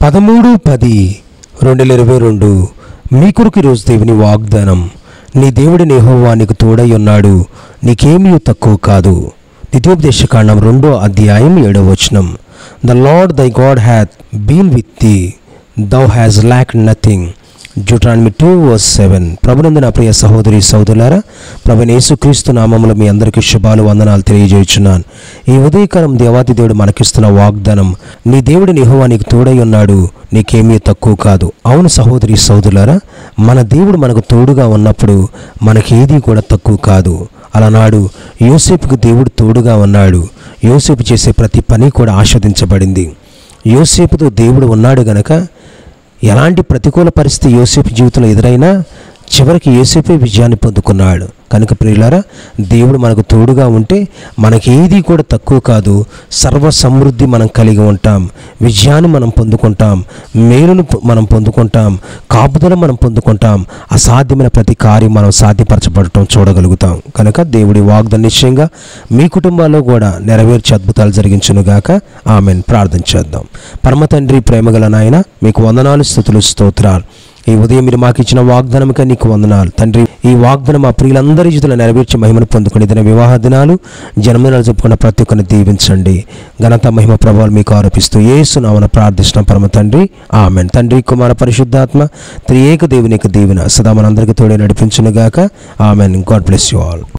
పదమూడు పది రెండు వేల ఇరవై రెండు మీ కొరకు ఈరోజు దేవుని వాగ్దానం నీ దేవుడి నెహోవా నీకు తోడై ఉన్నాడు నీకేమీ తక్కువ కాదు ద్వితీయోపదేశకాండం రెండో అధ్యాయం ఏడవ వచనం the Lord thy God hath been with thee thou hast lacked nothing జూట్రాన్మి టూ వర్స్ సెవెన్ ప్రభునందు నా ప్రియ సహోదరి సహోదరులారా ప్రభుని యేసుక్రీస్తు నామములో మీ అందరికీ శుభాలు వందనాలు తెలియజేయుచున్నాను ఈ ఉదయకాలం దేవాతి దేవుడు మనకిస్తున్న వాగ్దానం నీ దేవుడు నిహోవా నీకు తోడై ఉన్నాడు నీకేమీ తక్కువ కాదు అవును సహోదరి సహోదరులారా మన దేవుడు మనకు తోడుగా ఉన్నప్పుడు మనకేది కూడా తక్కువ కాదు అలనాడు యోసేపుకు దేవుడు తోడుగా ఉన్నాడు యోసేపు చేసే ప్రతి పని కూడా ఆస్వాదించబడింది యోసేపుతో దేవుడు ఉన్నాడు గనక ఎలాంటి ప్రతికూల పరిస్థితి యోసేపు జీవితంలో ఎదురైనా చివరికి యోసేపే విజయాన్ని పొందుకున్నాడు కనుక ప్రియులారా దేవుడు మనకు తోడుగా ఉంటే మనకేది కూడా తక్కువ కాదు సర్వ సమృద్ధి మనం కలిగి ఉంటాం విజయాన్ని మనం పొందుకుంటాం మేలును పొ- మనం పొందుకుంటాం కాపుదల మనం పొందుకుంటాం అసాధ్యమైన ప్రతి కార్యం మనం సాధ్యపరచబడటం చూడగలుగుతాం కనుక దేవుడి వాగ్దాన నిశ్చయంగా మీ కుటుంబాల్లో కూడా నెరవేర్చి అద్భుతాలు జరిగించునుగాక ఆమెన్ ప్రార్థన చేద్దాం పరమ తండ్రి ప్రేమగల నాయన మీకు వందనాలు స్థుతులు స్తోత్రాలు ఈ ఉదయం మీరు మాకు ఇచ్చిన వాగ్దానముక నీకు వందనాలు తండ్రి ఈ వాగ్దానం మా ప్రియులందరి జీవితంలో నెరవేర్చి మహిమను పొందుకుని దిన వివాహ దినాలు జన్మదినాలు చెప్పుకున్న ప్రతి ఒక్కరిని దీవించండి ఘనత మహిమ ప్రభావాలు మీకు ఆరోపిస్తూ ఏసునామన ప్రార్థిస్తున్నాం పరమ తండ్రి ఆమెన్ తండ్రి కుమార పరిశుద్ధాత్మ త్రియేక దేవునికి దీవెన సదా మనందరికీ తోడే నడిపించునుగాక amen God bless you all